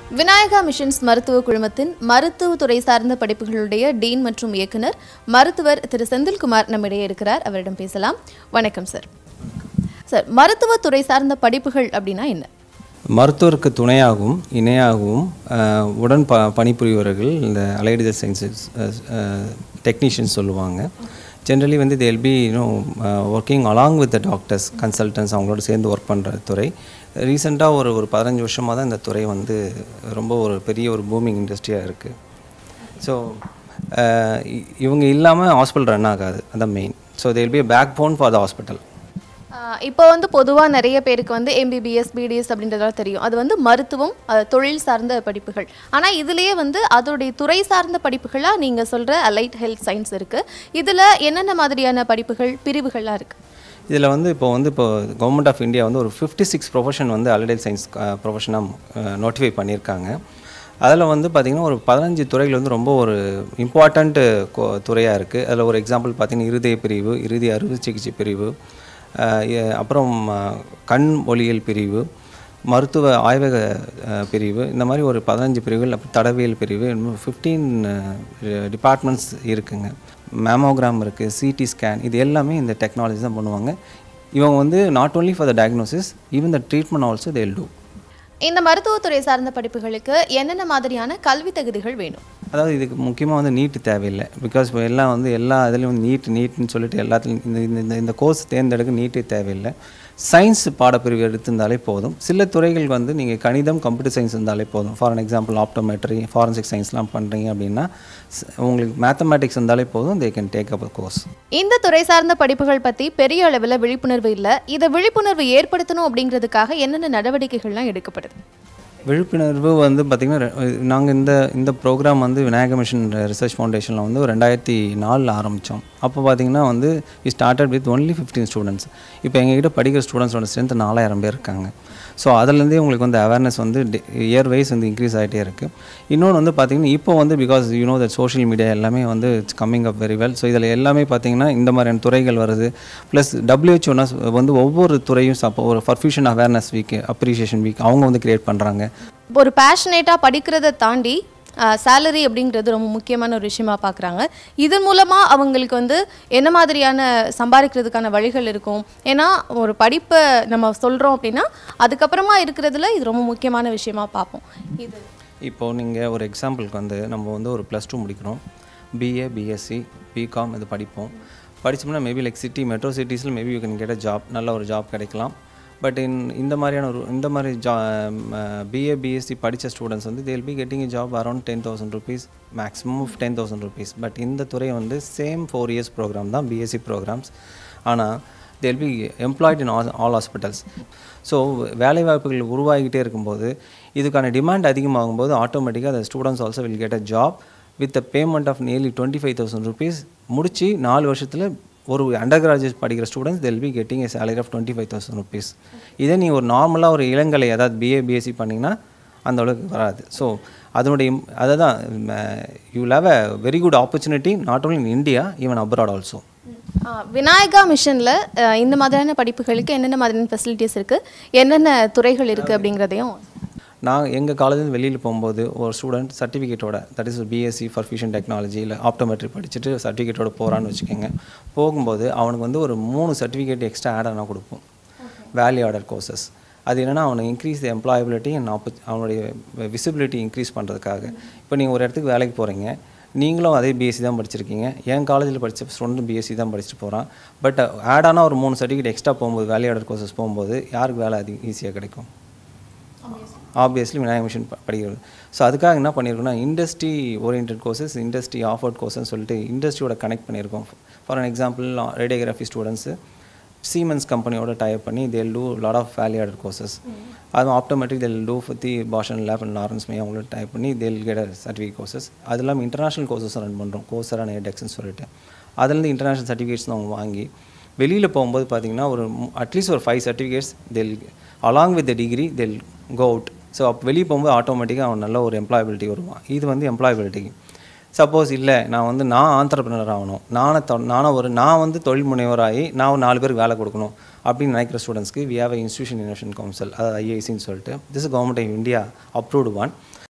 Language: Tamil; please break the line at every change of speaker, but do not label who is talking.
விநாயகா மிஷன்ஸ் மருத்துவ குழுமத்தின் மருத்துவத்துறை சார்ந்த படிப்புகளுடைய டீன் மற்றும் இயக்குனர் மருத்துவர் திரு செந்தில்குமார் நம்மிடையே இருக்கிறார் அவரிடம் பேசலாம் வணக்கம் சார் சார் மருத்துவத்துறை சார்ந்த படிப்புகள் அப்படின்னா என்ன
மருத்துவருக்கு துணையாகவும் இணையாகவும் அஹ், உடன் ப பணிபுரிவர்கள் இந்த அலைடித சயின்சஸ் டெக்னீஷியன்ஸ் சொல்லுவாங்க ஜென்ரலி வந்து தேல் பி இன்னும் working along with the doctors consultants அவங்களோட சேர்ந்து ஒர்க் பண்ணுற துறை ரீசெண்டாக ஒரு ஒரு பதினஞ்சு வருஷமாக தான் இந்த துறை வந்து ரொம்ப ஒரு பெரிய ஒரு பூமிங் இண்டஸ்ட்ரியாக இருக்குது ஸோ இவங்க இல்லாமல் ஹாஸ்பிட்டல் ரன் ஆகாது அதான் main so they'll be backbone for the hospital
ah இப்போ வந்து பொதுவாக நிறைய பேருக்கு வந்து எம்பிபிஎஸ் பிடிஎஸ் அப்படின்றதெல்லாம் தெரியும் அது வந்து மருத்துவம் அது தொழில் சார்ந்த படிப்புகள் ஆனால் இதுலேயே வந்து அதோடைய துறை சார்ந்த படிப்புகளாக நீங்கள் சொல்கிற அலைட் ஹெல்த் சயின்ஸ் இருக்குது இதில் என்னென்ன மாதிரியான படிப்புகள் பிரிவுகள்லாம் இருக்குது
இதில் வந்து இப்போ வந்து இப்போ கவர்மெண்ட் ஆஃப் இந்தியா வந்து ஒரு ஃபிஃப்டி சிக்ஸ் ப்ரொஃபஷன் வந்து அலிடைல் சயின்ஸ் ப்ரொஃபஷனாக நோட்டிஃபை பண்ணியிருக்காங்க அதில் வந்து பார்த்திங்கன்னா ஒரு பதினஞ்சு துறைகள் வந்து ரொம்ப ஒரு இம்பார்ட்டண்ட்டு துறையாக இருக்குது அதில் ஒரு எக்ஸாம்பிள் பார்த்திங்கன்னா இருதய பிரிவு இறுதி அறுவை சிகிச்சை பிரிவு அஹ், எ- அப்புறம் அஹ், கண் ஒளியியல் பிரிவு மருத்துவ ஆய்வக அஹ், பிரிவு இந்த மாதிரி ஒரு பதினஞ்சு பிரிவுகள் அப்புறம் தடவியல் பிரிவு ஃபிஃப்டீன் டிபார்ட்மெண்ட்ஸ் இருக்குங்க மேமோகிராம் இருக்குது சிடி ஸ்கேன் இது எல்லாமே இந்த டெக்னாலஜி தான் பண்ணுவாங்க இவங்க வந்து not only for the diagnosis even the treatment also they'll do
இந்த மருத்துவத்துறை சார்ந்த படிப்புகளுக்கு என்னென்ன மாதிரியான கல்வி தகுதிகள் வேணும்
அதாவது இதுக்கு முக்கியமாக வந்து நீட்டு தேவையில்லை பிகாஸ் இப்போ எல்லாம் வந்து எல்லா இதுலேயும் வந்து நீட் நீட்னு சொல்லிட்டு எல்லாத்துலையும் இந்த இந்த- இந்த இந்த கோர்ஸ் தேர்ந்தெடுக்க நீட்டே தேவையில்லை சயின்ஸ் பாடப்பிரிவு எடுத்திருந்தாலே போதும் சில துறைகள் வந்து நீங்கள் கணிதம் கம்ப்யூட்டர் சயின்ஸ் இருந்தாலே போதும் for an example optometry forensic சயின்ஸ்லாம் பண்ணுறீங்க அப்படின்னா ஸ்- உங்களுக்கு மேத்தமேட்டிக்ஸ் இருந்தாலே போதும் they can take up course
இந்த துறை சார்ந்த படிப்புகள் பற்றி பெரிய அளவில் விழிப்புணர்வு இல்லை இதை விழிப்புணர்வு ஏற்படுத்தணும் அப்படிங்கிறதுக்காக என்னென்ன நடவடிக்கைகள்லாம் எடுக்கப்படுது
விழிப்புணர்வு வந்து பார்த்திங்கன்னா நாங்கள் இந்த இந்த ப்ரோக்ராம் வந்து விநாயக மிஷன் ரிசர்ச் ஃபவுண்டேஷனில் வந்து ஒரு ரெண்டாயிரத்தி நாலில் ஆரம்பித்தோம் அப்போ பார்த்திங்கன்னா வந்து we started with only fifteen students இப்போ எங்ககிட்ட படிக்கிற ஸ்டூடெண்ட்ஸோட ஸ்ட்ரென்த் நாலாயிரம் பேர் இருக்காங்க ஸோ அதுலேருந்தே உங்களுக்கு வந்து அவேர்னஸ் வந்து இயர் வைஸ் வந்து இன்க்ரீஸ் ஆகிட்டே இருக்குது இன்னொன்று வந்து பார்த்திங்கன்னா இப்போ வந்து because you know that social media எல்லாமே வந்து it's coming up very well so இதில் எல்லாமே பார்த்திங்கன்னா இந்த மாதிரியான துறைகள் வருது ப்ளஸ் டபிள்யூஹெச்ஓனா வந்து ஒவ்வொரு துறையும் சப்போ ஒரு perfusion awareness week appreciation week அவங்க வந்து கிரியேட் பண்ணுறாங்க
ஒரு பேஷனேட்டாக படிக்கிறதை தாண்டி சேலரி அப்படிங்கிறது ரொம்ப முக்கியமான ஒரு விஷயமா பார்க்குறாங்க இதன் மூலமாக அவங்களுக்கு வந்து என்ன மாதிரியான சம்பாதிக்கிறதுக்கான வழிகள் இருக்கும் ஏன்னா ஒரு படிப்பை நம்ம சொல்கிறோம் அப்படின்னா அதுக்கப்புறமா இருக்கிறதுல இது ரொம்ப முக்கியமான விஷயமா பார்ப்போம் இது
இப்போது நீங்கள் ஒரு எக்ஸாம்பிளுக்கு வந்து நம்ம வந்து ஒரு ப்ளஸ் டூ முடிக்கிறோம் பிஏ பிஎஸ்சி பிகாம் இது படிப்போம் படித்தோம்னா மேபி லைக் சிட்டி மெட்ரோ சிட்டிஸில் maybe you can get a job நல்ல ஒரு ஜாப் கிடைக்கலாம் பட் இன் இந்த மாதிரியான ஒரு இந்த மாதிரி ஜா பிஏ பிஎஸ்சி படித்த ஸ்டூடெண்ட்ஸ் வந்து they'll be getting job around ten thousand rupees maximum ten thousand rupees but இந்த துறை வந்து சேம் ஃபோர் இயர்ஸ் ப்ரோக்ராம் தான் பிஎஸ்சி ப்ரோக்ராம்ஸ் ஆனால் they'll be employed in all all hospitals so வேலைவாய்ப்புகள் உருவாகிட்டே இருக்கும்போது இதுக்கான டிமாண்ட் அதிகமாகும்போது ஆட்டோமேட்டிக்காக அந்த students also will get a job with a payment of nearly twenty five thousand rupees முடிச்சு நாலு வருஷத்தில் ஒரு அண்டர் கிராஜுவேட் படிக்கிற students they'll be getting a salary of twenty five thousand rupees இதே நீ ஒரு நார்மலாக ஒரு இளங்கலை அதாவது பிஏ பிஎஸ்சி பண்ணிங்கன்னா அந்த அளவுக்கு வராது ஸோ அதனுடைய im- அதை தான் you have a very good opportunity not only in India even abroad also
ah, Vinayaka மிஷனில் இந்த மாதிரியான படிப்புகளுக்கு என்னென்ன மாதிரியான ஃபெசிலிட்டிஸ் இருக்குது என்னென்ன துறைகள் இருக்குது அப்படிங்கிறதையும்
நான் எங்கள் காலேஜில் வெளியில் போகும்போது ஒரு ஸ்டூடெண்ட் சர்டிஃபிகேட்டோட that is BSc perfusion technology இல்லை ஆப்டோமெட்ரி படிச்சுட்டு சர்டிஃபிகேட்டோட போகிறான்னு வச்சுக்கோங்க போகும்போது அவனுக்கு வந்து ஒரு மூணு சர்டிஃபிகேட் எக்ஸ்ட்ரா ஆட் ஆனால் கொடுப்போம் வேல்யூ ஆர்டர் கோர்சஸ் அது என்னென்னா அவனுக்கு இன்க்ரீஸ் த எம்ப்ளாயபிலிட்டி அண்ட் ஆப்பர் அவனுடைய விசிபிலிட்டி இன்க்ரீஸ் பண்ணுறதுக்காக இப்போ நீங்கள் ஒரு இடத்துக்கு வேலைக்கு போகிறீங்க நீங்களும் அதே பிஎஸ்சி தான் படிச்சிருக்கீங்க என் காலேஜில் படித்த ஸ்டூடெண்ட் பிஎஸ்சி தான் படிச்சுட்டு போகிறான் பட் ஆட் ஆனால் ஒரு மூணு சர்டிஃபிகேட் எக்ஸ்ட்ரா போகும்போது வேல்யூ ஆர்டர் கோர்சஸ் போகும்போது யாருக்கு வேலை அதிகம் ஈஸியாக கிடைக்கும் ஆப்வியஸ்லி விநாயக மிஷன் ப- படிக்கிறது ஸோ அதுக்காக என்ன பண்ணியிருக்கோம்னா industry oriented courses industry offered கோர்ஸ்னு சொல்லிட்டு இண்டஸ்ட்ரியோட கனெக்ட் பண்ணியிருக்கோம் for an example radiography students Siemens கம்பெனியோட டைப் பண்ணி they'll do lot of value added courses அது ஆப்டோமேட்டிக் தேல் டூ ஃபத்தி பாஷன் லேப் அண்ட் லாரன்ஸ் மே அவங்களோட டைப் பண்ணி தேல் கெட் சர்டிஃபிகேட் கோர்சஸ் அது இல்லாமல் இன்டர்நேஷனல் கோர்சஸ் ரன் பண்ணுறோம் கோர்ஸரான எடெக்ஸ்னு சொல்லிட்டு அதுலேருந்து இன்டர்நேஷனல் சர்டிஃபிகேட்ஸ் அவங்க வாங்கி வெளியில் போகும்போது பார்த்தீங்கன்னா ஒரு அட்லீஸ்ட் ஒரு five certificates they'll along with the degree they'll go out so அப்போ வெளியே போகும்போது ஆட்டோமேட்டிக்காக அவன் நல்ல ஒரு எம்ப்ளாயபிலிட்டி வருவான் இது வந்து எம்ப்ளாயபிலிட்டிக்கு சப்போஸ் இல்லை நான் வந்து நான் ஆண்டர்பிரினர் ஆகணும் நானே தொ நானும் ஒரு நான் வந்து தொழில் முனைவராகி நான் ஒரு நாலு பேருக்கு வேலை கொடுக்கணும் அப்படின்னு நினைக்கிற ஸ்டூடெண்ட்ஸ்க்கு we have institution innovation council அதாவது ஐஐசின்னு சொல்லிட்டு this government of India approved one